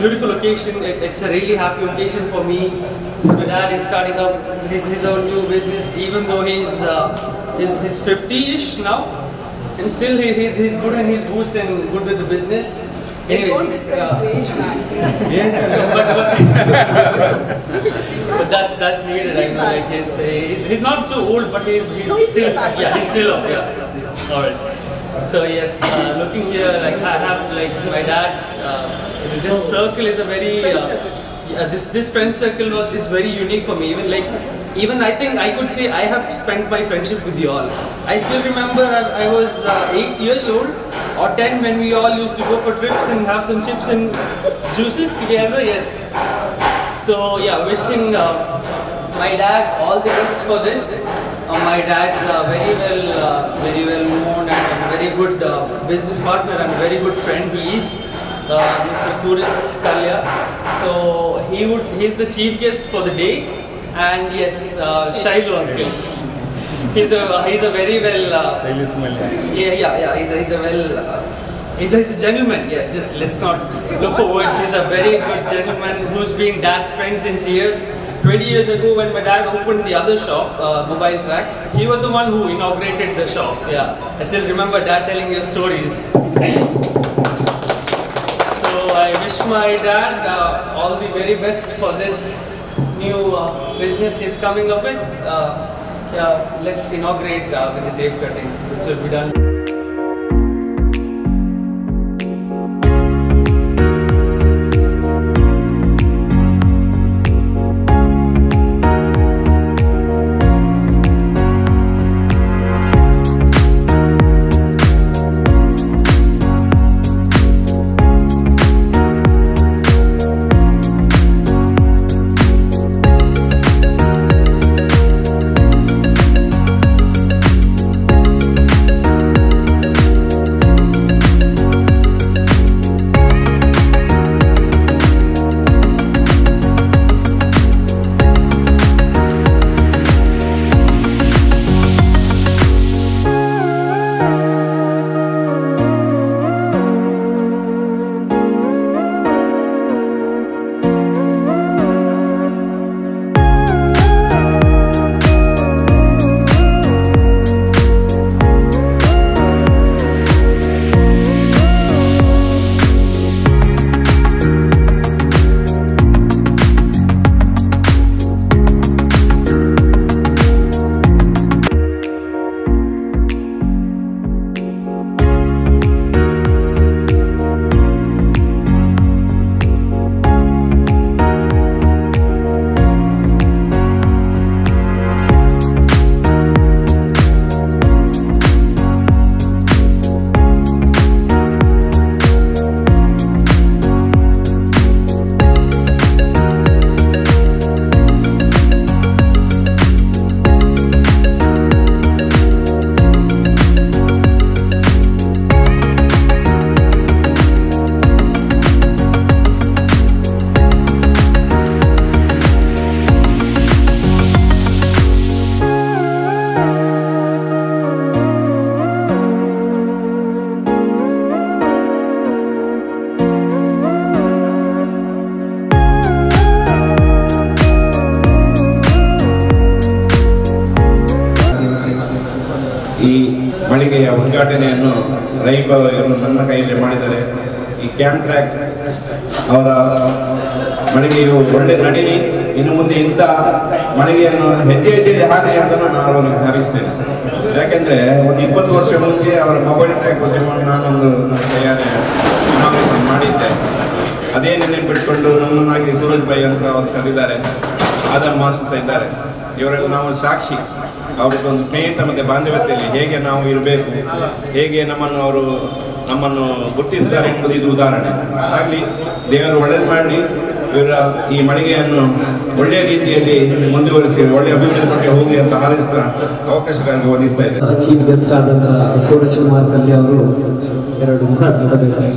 beautiful occasion. It, it's a really happy occasion for me. My dad is starting up his, his own new business, even though he's uh, he's, he's 50-ish now, and still he, he's he's good in his boost and good with the business. Anyways, uh, but, but, but that's that's needed. I know, like he's, he's he's not so old, but he's he's still yeah he's still up yeah. All right. So yes, uh, looking here, like I have like my dad's. Uh, this circle is a very. Uh, yeah, this this friend circle was is very unique for me. Even like, even I think I could say I have spent my friendship with you all. I still remember I, I was uh, eight years old or ten when we all used to go for trips and have some chips and juices together. Yes. So yeah, wishing uh, my dad all the best for this. Uh, my dad's uh, very well, uh, very well known and, and very good uh, business partner and very good friend. He is uh, Mr. Suraj Kalya. So he would, he's the chief guest for the day. And yes, uh, Shiloh uncle. He's a he's a very well. Uh, yeah, yeah, yeah. He's a, he's a well. Uh, he's, a, he's a gentleman. Yeah, just let's not look for words. He's a very good gentleman who's been dad's friend since years. 20 years ago, when my dad opened the other shop, uh, Mobile Track, he was the one who inaugurated the shop. Yeah, I still remember dad telling your stories. So I wish my dad uh, all the very best for this new uh, business he's coming up with. Uh, yeah, let's inaugurate uh, with the tape cutting, which will be done. ಈ ಮಳಿಗೆಯ ಉದ್ಘಾಟನೆಯನ್ನು ರೈಬ ಇವರು ನನ್ನ ಕೈಯಲ್ಲಿ ಮಾಡಿದ್ದಾರೆ ಈ camp track ಅವರ ಮಳಿಗೆಯು ಒಳ್ಳೆ ನಡೀಲಿ ಇನ್ನು ಮುಂದೆ ಇಂಥ ಮಳಿಗೆಯನ್ನು ಹೆಜ್ಜೆ ಹೆಜ್ಜೆ ಹಾಕಿ ಅಂತ ನಾನು ಅವರಿಗೆ ಹರಿಸ್ತೇನೆ ಯಾಕೆಂದ್ರೆ ಒಂದು ಇಪ್ಪತ್ತು ವರ್ಷ ಮುಂಚೆ ಅವರ ಮೊಬೈಲ್ ಟ್ರ್ಯಾಕ್ ಉದ್ಯಮವನ್ನು ನಾನೊಂದು ನನ್ನ ಕೈಯಾರೆ ಇನಾಗ್ರೇಷನ್ ಮಾಡಿದ್ದೆ ಅದೇ ನೆನಪಿಟ್ಕೊಂಡು ನಮ್ಮನ್ನಾಗಿ ಸೂರಜ್ ಭಾಯಿ ಅಂತ ಅವ್ರು ಕರೆದಿದ್ದಾರೆ ಆದಮ್ ಮಾಸ್ಟರ್ಸ್ ಇದ್ದಾರೆ ಇವರೆಲ್ಲ ನಾವು ಸಾಕ್ಷಿ ಅವರದ್ದೊಂದು ಸ್ನೇಹಿತ ಮತ್ತು ಬಾಂಧವ್ಯತೆಯಲ್ಲಿ ಹೇಗೆ ನಾವು ಇರಬೇಕು ಹೇಗೆ ನಮ್ಮನ್ನು ಅವರು ನಮ್ಮನ್ನು ಗುರುತಿಸ್ತಾರೆ ಎಂಬುದು ಇದು ಉದಾಹರಣೆ ಆಗಲಿ ದೇವರು ಒಳ್ಳೇದು ಮಾಡಲಿ ಇವರ ಈ ಮಳಿಗೆಯನ್ನು ಒಳ್ಳೆಯ ರೀತಿಯಲ್ಲಿ ಮುಂದುವರಿಸಿ ಒಳ್ಳೆಯ ಅಭಿವೃದ್ಧಿ ಬಗ್ಗೆ ಹೋಗಿ ಅಂತ ಹಾರೈಸ್ತಾ ಅವಕಾಶಕ್ಕಾಗಿ ಒದಗಿಸ್ತಾ ಇದ್ದೇನೆ ಚೀಫ್ ಗೆಸ್ಟ್ ಆದಂತಹ ಸೂರಜ್ ಕುಮಾರ್ ಕಲ್ಯ ಅವರು ಎರಡು ಮಾತನಾಡಬೇಕಾಗಿ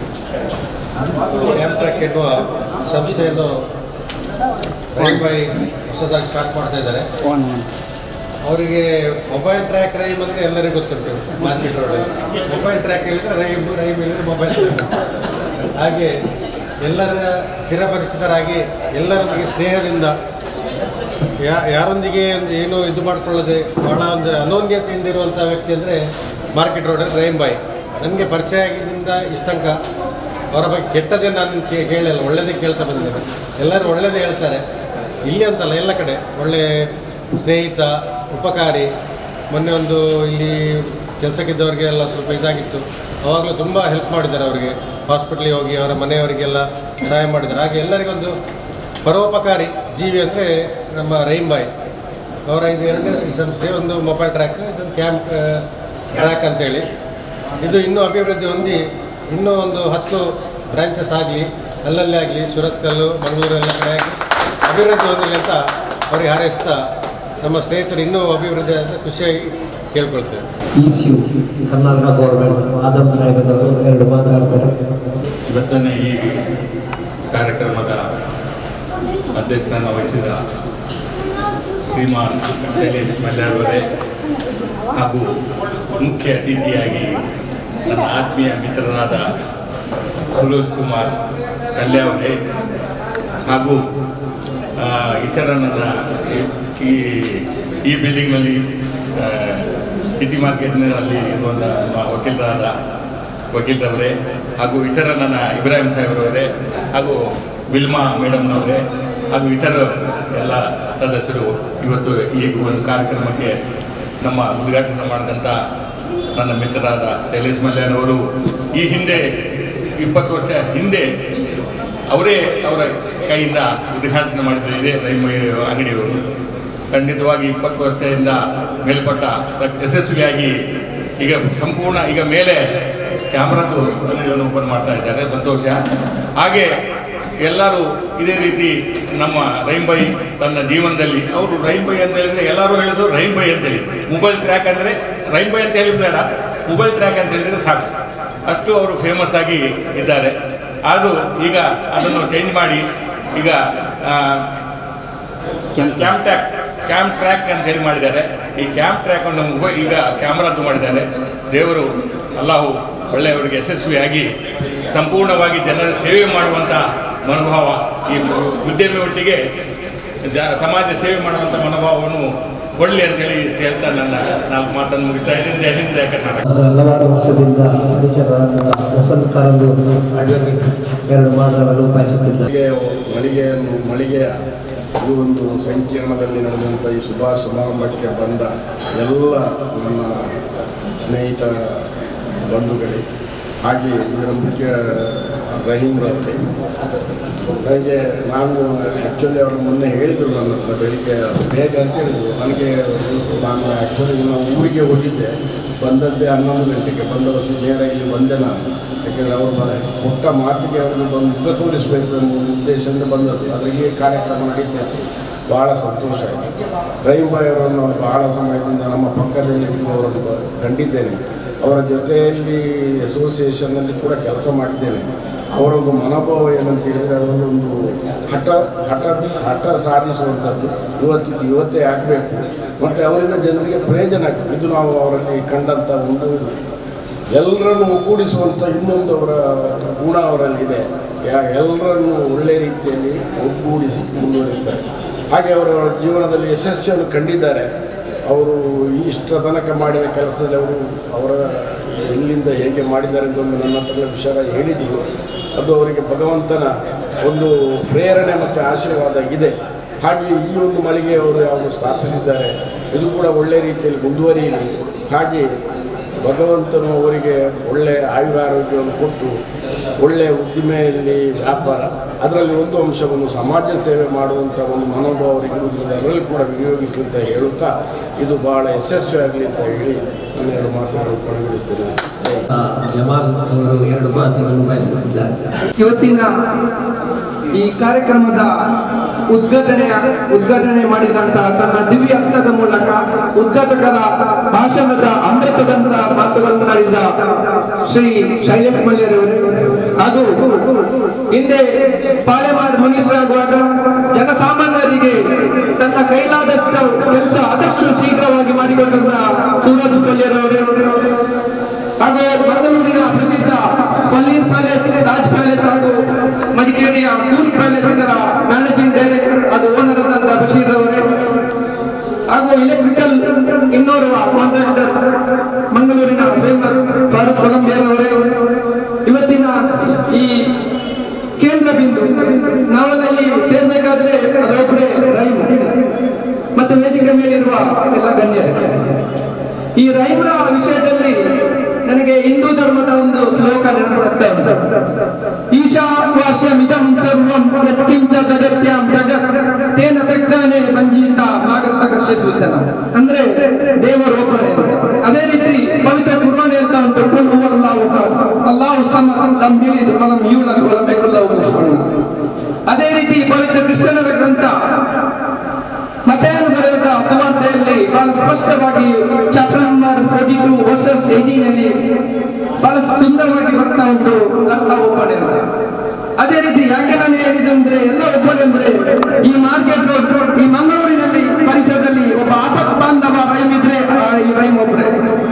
ಎಂಟ್ರಕ್ ಎನ್ನುವ ಸಂಸ್ಥೆಯನ್ನು ರೈಬಾಯಿ ಹೊಸದಾಗಿ ಸ್ಟಾರ್ಟ್ ಮಾಡ್ತಾ ಇದ್ದಾರೆ ಅವರಿಗೆ ಮೊಬೈಲ್ ಟ್ರ್ಯಾಕ್ ರೈಮ್ ಅಂದರೆ ಎಲ್ಲರಿಗೂ ಗೊತ್ತುಂಟು ಮಾರ್ಕೆಟ್ ರೋಡಲ್ಲಿ ಮೊಬೈಲ್ ಟ್ರ್ಯಾಕ್ ಹೇಳಿದರೆ ರೈಮ್ ರೈಮ್ ಹೇಳಿದರೆ ಮೊಬೈಲ್ ಹಾಗೆ ಎಲ್ಲರ ಚಿರಪರಿಚಿತರಾಗಿ ಎಲ್ಲರೊಂದಿಗೆ ಸ್ನೇಹದಿಂದ ಯಾ ಯಾರೊಂದಿಗೆ ಒಂದು ಏನು ಇದು ಮಾಡ್ಕೊಳ್ಳದೆ ಭಾಳ ಒಂದು ಅನೋನ್ಯತೆಯಿಂದ ಇರುವಂಥ ವ್ಯಕ್ತಿ ಅಂದರೆ ಮಾರ್ಕೆಟ್ ರೋಡಲ್ಲಿ ರೈಮ್ ಬಾಯ್ ನನಗೆ ಪರಿಚಯ ಆಗಿದ್ದರಿಂದ ಇಷ್ಟಂಕ ಅವರ ಬಗ್ಗೆ ಕೆಟ್ಟದೇ ನಾನು ಕೇ ಕೇಳಿಲ್ಲ ಒಳ್ಳೆಯದೇ ಕೇಳ್ತಾ ಬಂದಿದ್ದೇನೆ ಎಲ್ಲರೂ ಒಳ್ಳೆಯದೇ ಹೇಳ್ತಾರೆ ಇಲ್ಲಿ ಅಂತಲ್ಲ ಎಲ್ಲ ಕಡೆ ಒಳ್ಳೆ ಸ್ನೇಹಿತ ಉಪಕಾರಿ ಮೊನ್ನೆ ಒಂದು ಇಲ್ಲಿ ಕೆಲಸಕ್ಕಿದ್ದವರಿಗೆ ಎಲ್ಲ ಸ್ವಲ್ಪ ಇದಾಗಿತ್ತು ಅವಾಗಲೂ ತುಂಬ ಹೆಲ್ಪ್ ಮಾಡಿದ್ದಾರೆ ಅವರಿಗೆ ಹಾಸ್ಪಿಟ್ಲಿಗೆ ಹೋಗಿ ಅವರ ಮನೆಯವರಿಗೆಲ್ಲ ಸಹಾಯ ಮಾಡಿದ್ದಾರೆ ಹಾಗೆ ಎಲ್ಲರಿಗೊಂದು ಪರೋಪಕಾರಿ ಜೀವಿ ಅಂದರೆ ನಮ್ಮ ರೈಮ್ ಬಾಯ್ ಅವರ ಇದು ಎರಡನೇ ಸಂಸ್ಥೆ ಒಂದು ಮೊಬೈಲ್ ಟ್ರ್ಯಾಕ್ ಇದೊಂದು ಕ್ಯಾಂಪ್ ಟ್ರ್ಯಾಕ್ ಅಂತೇಳಿ ಇದು ಇನ್ನೂ ಅಭಿವೃದ್ಧಿ ಹೊಂದಿ ಇನ್ನೂ ಒಂದು ಹತ್ತು ಬ್ರಾಂಚಸ್ ಆಗಲಿ ಅಲ್ಲಲ್ಲೇ ಆಗಲಿ ಸುರತ್ಕಲ್ಲು ಮಂಗಳೂರು ಎಲ್ಲ ಕಡೆ ಆಗಿ ಅಭಿವೃದ್ಧಿ ಹೊಂದಲಿ ಅಂತ ಅವರಿಗೆ ಹಾರೈಸ್ತಾ ನಮ್ಮ ಸ್ನೇಹಿತರು ಇನ್ನೂ ಅಭಿವೃದ್ಧಿ ಅಂತ ಖುಷಿಯಾಗಿ ಕೇಳ್ಕೊಳ್ತೇವೆ E C U Karnataka government Adam ಸಾಹೇಬರವರು ಎರಡು ಮಾತಾಡ್ತಾರೆ ಇವತ್ತನೇ ಈ ಕಾರ್ಯಕ್ರಮದ ಅಧ್ಯಕ್ಷಸ್ಥಾನ ವಹಿಸಿದ ಶ್ರೀಮಾನ್ ಶೈಲೇಶ್ ಮಲ್ಯಾರವರೇ ಹಾಗೂ ಮುಖ್ಯ ಅತಿಥಿಯಾಗಿ ನನ್ನ ಆತ್ಮೀಯ ಮಿತ್ರರಾದ ಸುರೋಜ್ ಕುಮಾರ್ ಕಲ್ಯಾವರೇ ಹಾಗೂ ಆ, ಇತರ ನನ್ನ ಈ- ಈ ಈ ಬಿಲ್ಡಿಂಗ್ನಲ್ಲಿ ಆ, ಸಿಟಿ ಮಾರ್ಕೆಟ್ನಲ್ಲಿ ಇರುವಂಥ ನಮ್ಮ ವಕೀಲರಾದ ವಕೀಲರವರೇ ಹಾಗೂ ಇತರ ನನ್ನ ಇಬ್ರಾಹಿಂ ಸಾಹೇಬ್ರವರೇ ಹಾಗೂ ಬಿಲ್ಮಾ ಮೇಡಮ್ನವರೇ ಹಾಗೂ ಇತರ ಎಲ್ಲ ಸದಸ್ಯರು ಇವತ್ತು ಈ ಒಂದು ಕಾರ್ಯಕ್ರಮಕ್ಕೆ ನಮ್ಮ ಉದ್ಘಾಟನೆ ಮಾಡಿದಂಥ ನನ್ನ ಮಿತ್ರರಾದ ಶೈಲೇಶ್ ಮಲ್ಯನವರು ಈ ಹಿಂದೆ ಇಪ್ಪತ್ತು ವರ್ಷ ಹಿಂದೆ ಅವರೇ ಅವರ ಕೈಯಿಂದ ಉದ್ಘಾಟನೆ ಮಾಡಿದ ಇದೆ ರೈಲ್ವೆ ಅಂಗಡಿಯವರು ಖಂಡಿತವಾಗಿ ಇಪ್ಪತ್ತು ವರ್ಷದಿಂದ ಮೇಲ್ಪಟ್ಟ ಸ- ಯಶಸ್ವಿಯಾಗಿ ಈಗ ಸಂಪೂರ್ಣ ಈಗ ಮೇಲೆ ಕ್ಯಾಮ್ರಾದ್ದು ಅಂಗಡಿಯನ್ನು ಓಪನ್ ಮಾಡ್ತಾ ಇದ್ದಾರೆ ಸಂತೋಷ ಹಾಗೆ ಎಲ್ಲರೂ ಇದೇ ರೀತಿ ನಮ್ಮ ರೈಂಬೈ ತನ್ನ ಜೀವನದಲ್ಲಿ ಅವರು ರೈಂಬೈ ಅಂತ ಹೇಳಿದ್ರೆ ಎಲ್ಲರೂ ಹೇಳೋದು ರೈಂಬೈ ಅಂತೇಳಿ ಮೊಬೈಲ್ ಟ್ರ್ಯಾಕ್ ಅಂದರೆ ರೈಂಬೈ ಅಂತ ಹೇಳಿದ್ ಬೇಡ ಮೊಬೈಲ್ ಟ್ರ್ಯಾಕ್ ಅಂತ ಹೇಳಿದ್ರೆ ಸಾಕು ಅಷ್ಟು ಅವರು ಫೇಮಸ್ ಆಗಿ ಇದ್ದಾರೆ ಆದರೂ ಈಗ ಅದನ್ನು ಚೇಂಜ್ ಮಾಡಿ ಈಗ ಕ್ಯಾಮ್ ಟ್ರ್ಯಾಕ್ ಕ್ಯಾಮ್ ಟ್ರ್ಯಾಕ್ ಅಂತ ಹೇಳಿ ಮಾಡಿದ್ದಾರೆ ಈ ಕ್ಯಾಮ್ ಟ್ರ್ಯಾಕ್ ಅನ್ನು ಉಪ- ಈಗ ಕ್ಯಾಮ್ರಾದ್ದು ಮಾಡಿದ್ದಾರೆ ದೇವರು ಅಲ್ಲಾಹು ಒಳ್ಳೆಯವರಿಗೆ ಯಶಸ್ವಿಯಾಗಿ ಸಂಪೂರ್ಣವಾಗಿ ಜನರ ಸೇವೆ ಮಾಡುವಂಥ ಮನೋಭಾವ ಈ ಉದ್ಯಮಿ ಒಟ್ಟಿಗೆ ಜ ಸಮಾಜ ಸೇವೆ ಮಾಡುವಂಥ ಮನೋಭಾವವನ್ನು ಕೊಡಲಿ ಅಂತೇಳಿ ಇಷ್ಟು ಹೇಳ್ತಾ ನನ್ನ ನಾಲ್ಕು ಮಾತನ್ನು ಮುಗಿಸ್ತಾ ಇದ್ದೀನಿ ಜೈ ಹಿಂದ್ ಜೈ ಕರ್ನಾಟಕ ಹಲವಾರು ವರ್ಷದಿಂದ ಪರಿಚಯರಾದ ವಸಂತ್ ಕಾರಂದು ಅಡ್ವೊಕೇಟ್ ಎರಡು ಮಾತುಗಳನ್ನು ಬಯಸುತ್ತಿದ್ದಾರೆ ಮಳಿಗೆ ಮಳಿಗೆಯನ್ನು ಮಳಿಗೆಯ ಈ ಒಂದು ಸಂಕೀರ್ಣದಲ್ಲಿ ನಡೆದಂಥ ಈ ಶುಭ ಸಮಾರಂಭಕ್ಕೆ ಬಂದ ಎಲ್ಲ ನನ್ನ ಸ್ನೇಹಿತ ಬಂಧುಗಳೇ ಹಾಗೆ ಇದರ ಮುಖ್ಯ ರಹೀಮ್ರವರೇ ನನಗೆ ನಾನು ಆ್ಯಕ್ಚುಲಿ ಅವರು ಮೊನ್ನೆ ಹೇಳಿದರು ನನ್ನ ಹತ್ರ ಬೆಳಿಗ್ಗೆ ಬೇಗ ಅಂತ ಹೇಳಿದರು ನನಗೆ ನಾನು ಆ್ಯಕ್ಚುಲಿ ನಾವು ಊರಿಗೆ ಹೋಗಿದ್ದೆ ಬಂದದ್ದೇ ಹನ್ನೊಂದು ಗಂಟೆಗೆ ಬಂದ ವರ್ಷ ನೇರ ಇಲ್ಲಿ ಬಂದೆ ನಾನು ಯಾಕೆಂದರೆ ಅವರು ಕೊಟ್ಟ ಮಾತಿಗೆ ಅವ್ರಿಗೆ ಒಂದು ಮುಖ ತೋರಿಸಬೇಕು ಅನ್ನೋ ಒಂದು ಉದ್ದೇಶದಿಂದ ಬಂದದ್ದು ಅದಕ್ಕೆ ಈ ಕಾರ್ಯಕ್ರಮ ನಡೀತಾ ಇತ್ತು ಭಾಳ ಸಂತೋಷ ಆಯಿತು ರಹೀಂಬಾಯಿ ಅವರನ್ನು ನಾನು ಭಾಳ ಸಮಯದಿಂದ ನಮ್ಮ ಪಕ್ಕದಲ್ಲಿ ಅವರನ್ನು ಬ- ಕಂಡಿದ್ದೇನೆ ಅವರ ಜೊತೆಯಲ್ಲಿ ಅಸೋಸಿಯೇಷನ್ನಲ್ಲಿ ಕೂಡ ಕೆಲಸ ಮಾಡಿದ್ದೇನೆ ಅವರೊಂದು ಮನೋಭಾವ ಏನಂತ ಹೇಳಿದರೆ ಅವರೊಂದು ಹಠ ಹಠದ ಹಠ ಸಾಧಿಸುವಂಥದ್ದು ಇವತ್ತು ಇವತ್ತೇ ಆಗಬೇಕು ಮತ್ತು ಅವರಿಂದ ಜನರಿಗೆ ಪ್ರಯೋಜನ ಆಗ್ತದೆ ಇದು ನಾವು ಅವರಲ್ಲಿ ಕಂಡಂಥ ಒಂದು ಇದು ಎಲ್ಲರನ್ನು ಒಗ್ಗೂಡಿಸುವಂಥ ಇನ್ನೊಂದು ಅವರ ಗುಣ ಅವರಲ್ಲಿ ಇದೆ ಯಾ- ಎಲ್ಲರನ್ನು ಒಳ್ಳೆ ರೀತಿಯಲ್ಲಿ ಒಗ್ಗೂಡಿಸಿ ಮುಂದುವರಿಸ್ತಾರೆ ಹಾಗೆ ಅವರ ಜೀವನದಲ್ಲಿ ಯಶಸ್ಸನ್ನು ಕಂಡಿದ್ದಾರೆ ಅವರು ಇಷ್ಟ ತನಕ ಮಾಡಿದ ಕೆಲಸದಲ್ಲಿ ಅವರು ಅವರ ಎಲ್ಲಿಂದ ಹೇಗೆ ಮಾಡಿದ್ದಾರೆ ಅಂತ ಒಂದು ನನ್ನ ಹತ್ರ ವಿಚಾರ ಹೇಳಿದ್ರು ಅದು ಅವರಿಗೆ ಭಗವಂತನ ಒಂದು ಪ್ರೇರಣೆ ಮತ್ತು ಆಶೀರ್ವಾದ ಇದೆ ಹಾಗೆ ಈ ಒಂದು ಮಳಿಗೆ ಅವರು ಅವರು ಸ್ಥಾಪಿಸಿದ್ದಾರೆ ಇದು ಕೂಡ ಒಳ್ಳೆ ರೀತಿಯಲ್ಲಿ ಮುಂದುವರಿಯಲಿ ಹಾಗೆ ಭಗವಂತನು ಅವರಿಗೆ ಒಳ್ಳೆಯ ಆಯುರಾರೋಗ್ಯವನ್ನು ಕೊಟ್ಟು ಒಳ್ಳೆಯ ಉದ್ದಿಮೆಯಲ್ಲಿ ವ್ಯಾಪಾರ ಅದರಲ್ಲಿ ಒಂದು ಅಂಶವನ್ನು ಸಮಾಜ ಸೇವೆ ಮಾಡುವಂಥ ಒಂದು ಮನೋಭಾವ ಅವರಿಗೆ ಇರುವುದರಿಂದ ಅದರಲ್ಲಿ ಕೂಡ ವಿನಿಯೋಗಿಸಲಿ ಅಂತ ಹೇಳುತ್ತಾ ಇದು ಬಹಳ ಯಶಸ್ವಿಯಾಗಲಿ ಅಂತ ಹೇಳಿ ನಾನು ಎರಡು ಮಾತುಗಳನ್ನು ಕೊನೆಗೊಳಿಸ್ತೇನೆ ಜೈ ಹಿಂದ್. ಆ, ಜಮಾಲ್ ಅವರು ಎರಡು ಮಾತುಗಳನ್ನು ಬಯಸುತ್ತಿದ್ದಾರೆ ಇವತ್ತಿನ ಈ ಕಾರ್ಯಕ್ರಮದ ಉದ್ಘಾಟನೆಯ ಉದ್ಘಾಟನೆ ಮಾಡಿದಂತಹ ತನ್ನ ದಿವ್ಯ ಹಸ್ತದ ಮೂಲಕ ಉದ್ಘಾಟಕರ ಭಾಷಣದ ಅಮೃತದಂತ ಮಾತುಗಳನ್ನಾಡಿದ ಶ್ರೀ ಶೈಲೇಶ್ ಮಲ್ಯರವರೇ ಹಾಗೂ ಹಿಂದೆ ಪಾಳೆಮಾರ್ ಮನುಷ್ಯರಾಗುವಾಗ ಜನಸಾಮಾನ್ಯರಿಗೆ ತನ್ನ ಕೈಲಾದಷ್ಟು ಕೆಲಸ ಆದಷ್ಟು ಶೀಘ್ರವಾಗಿ ಮಾಡಿಕೊಟ್ಟಂತ ಸೂರಜ್ ಮಲ್ಯರವರು ಹಾಗೂ ಮಂಗಳೂರಿನ ಪ್ರಸಿದ್ಧ ಪಲ್ಲೀರ್ ಪ್ಯಾಲೇಸ್ ತಾಜ್ ಪ್ಯಾಲೇಸ್ ಹಾಗೂ ಮಡಿಕೇರಿ ಇಲೆಕ್ಟ್ರಿಕಲ್ ಇನ್ನೋರ್ವ ಕಾಂಟ್ರಾಕ್ಟರ್ ಮಂಗಳೂರಿನ ಫೇಮಸ್ ಫಾರೂಕ್ ಕೊಲಂಬಿಯರವರೇ ಇವತ್ತಿನ ಈ ಕೇಂದ್ರ ಬಿಂದು ನಾವೆಲ್ಲ ಇಲ್ಲಿ ಸೇರ್ಬೇಕಾದ್ರೆ ಅದೊಬ್ಬರೇ ರೈಮ್ ಮತ್ತೆ ವೇದಿಕೆ ಮೇಲಿರುವ ಎಲ್ಲ ಗಣ್ಯರೇ ಈ ರೈಮರ ವಿಷಯದಲ್ಲಿ ನನಗೆ ಹಿಂದೂ ಧರ್ಮದ ಒಂದು ಶ್ಲೋಕ ನೆನಪಾಗ್ತಾ ಉಂಟು ಈಶಾವಾಸ್ಯಮಿದಂ ಸರ್ವಂ ಯತ್ಕಿಂಚ ಜಗತ್ಯಾಂ ಜಗತ್ ತೇನ ತೆಗ್ದಾನೆ ಬಂಜಿಯಿಂದ ಮಾಗರತ ಕೃಷಿಸುತ್ತನ ಅಂದ್ರೆ ದೇವರ ಒಬ್ಬನೇ ಅದೇ ರೀತಿ ಪವಿತ್ರ ಕುರ್ವಾನ್ ಹೇಳ್ತಾ ಉಂಟು ಕುಲ್ ಹುವಲ್ಲಾಹು ಅಹದ್, ಅಲ್ಲಾಹು ಸಮದ್ ಲಂ ಯಲಿದ್ ವಲಂ ಯೂಲದ್ ವಲಂ ಯಕುಲ್ ಲಹು ಕುಫುವನ್ ಅಹದ್. ಅದೇ ರೀತಿ ಪವಿತ್ರ ಕ್ರಿಶ್ಚಿಯನರ ಗ್ರಂಥ ಮತೆಯನ್ನು ಬರೆದ ಸುವಾರ್ತೆಯಲ್ಲಿ ಬಹಳ ಸ್ಪಷ್ಟವಾಗಿ chapter number forty two verses eighteen ಅಲ್ಲಿ ಬಹಳ ಸುಂದರವಾಗಿ ಬರ್ತಾ ಉಂಟು ಅರ್ಥ ಒಬ್ಬನೇ ಅಂತ ಅದೇ ರೀತಿ ಯಾಕೆ ನಾನು ಹೇಳಿದೆ ಅಂದ್ರೆ ಎಲ್ಲ ಒಬ್ಬನೇ ಅಂದ್ರೆ ಈ ಮಾರ್ಕೆಟ್ ರೋಡ್ ಈ ಮಂಗಳೂರಿನಲ್ಲಿ ಪರಿಸರದಲ್ಲಿ ಒಬ್ಬ ಆಪತ್ ಬಾಂಧವ ರೈಮ್ ಇದ್ರೆ ಆ ಈ ರೈಮ್ ಒಬ್ಬರೇ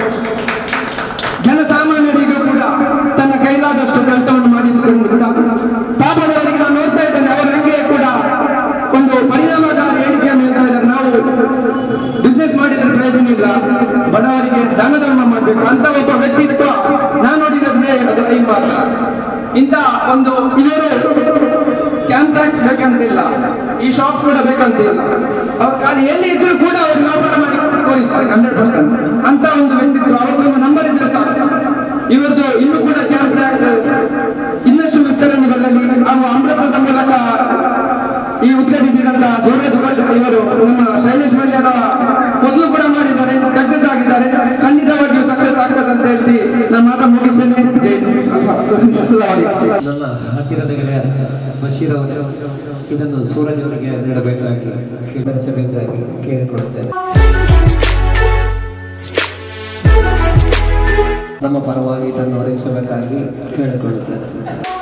ಜನಸಾಮಾನ್ಯರಿಗೂ ಕೂಡ ತನ್ನ ಕೈಲಾದಷ್ಟು ಕೆಲಸವನ್ನು ಮಾಡಿಸಿಕೊಂಡು ಪಾಪದವರಿಗೆ ನಾನು ನೋಡ್ತಾ ಇದ್ದೇನೆ ಅವರ ಹಂಗೆ ಕೂಡ ಒಂದು ಪರಿಣಾಮಕಾರಿ ಹೇಳಿಕೆಯನ್ನು ಹೇಳ್ತಾ ಇದ್ದಾರೆ ನಾವು ಬಿಸ್ನೆಸ್ ಮಾಡಿದ್ರೆ ಪ್ರಯೋಜನ ಇಲ್ಲ ಬಡವರಿಗೆ ದಾನ ಧರ್ಮ ಮಾಡಬೇಕು ಅಂತ ಒಬ್ಬ ವ್ಯಕ್ತಿತ್ವ ನಾನು ನೋಡಿದ್ರೆ ಅದು ರೈ ಮಾತ್ರ ಇಂಥ ಒಂದು ಇವರು ಕಾಂಟ್ರಾಕ್ಟ್ ಬೇಕಂತಿಲ್ಲ ಈ ಶಾಪ್ ಕೂಡ ಬೇಕಂತಿಲ್ಲ ಅವ್ರು ಖಾಲಿ ಎಲ್ಲಿ ಇದ್ರು ಕೂಡ ಅವರು ವ್ಯಾಪಾರ ಮಾಡಿ ತೋರಿಸ್ತಾರೆ ಹಂಡ್ರೆಡ್ ಪರ್ಸೆಂಟ್ ಅಂತ ಒಂದು ವ್ಯಕ್ತಿತ್ವ ಅವ್ರದ್ದೊಂದು ನಂಬರ್ ಇದ್ರೆ ಸಾಕು ಇವರದ್ದು ಇನ್ನೂ ಕೂಡ ಕಾಂಟ್ರಾಕ್ಟ್ ಇನ್ನಷ್ಟು ವಿಸ್ತರಣೆಗಳಲ್ಲಿ ಹಾಗೂ ಅಮೃತದ ಮೂಲಕ ಈ ಉದ್ಘಾಟಿಸಿದಂತ ಜೋಡೇಜ್ ಇವರು ನಮ್ಮ ಶೈಲೇಶ್ ಮಲ್ಯರ ಮೊದಲು ಕೂಡ ಮಾಡಿದ್ದಾರೆ ಸಕ್ಸಸ್ ಆಗಿದ್ದಾರೆ ಖಂಡಿತವಾಗಿಯೂ ಸಕ್ಸಸ್ ಆಗ್ತದೆ ಅಂತ ಹೇಳ್ತಿ ನಾನು ಮಾತಾ ಮುಗಿಸ್ತೇನೆ ಜೈ ಅಸ್ಸಲಾಮು ನನ್ನ ಹತ್ತಿರದ ಗೆಳೆಯ ಬಶೀರ್ ಅವರು ಇದನ್ನು ಸೂರಜ್ ಅವರಿಗೆ ನೀಡಬೇಕಾಗಿ ಕೇಳಿಸಬೇಕಾಗಿ ಕೇಳಿಕೊಳ್ಳುತ್ತೇನೆ ನಮ್ಮ ಪರವಾಗಿ ಇದನ್ನು ಒದಗಿಸಬೇಕಾಗಿ ಕೇಳಿಕೊಳ್ಳುತ್ತೇನೆ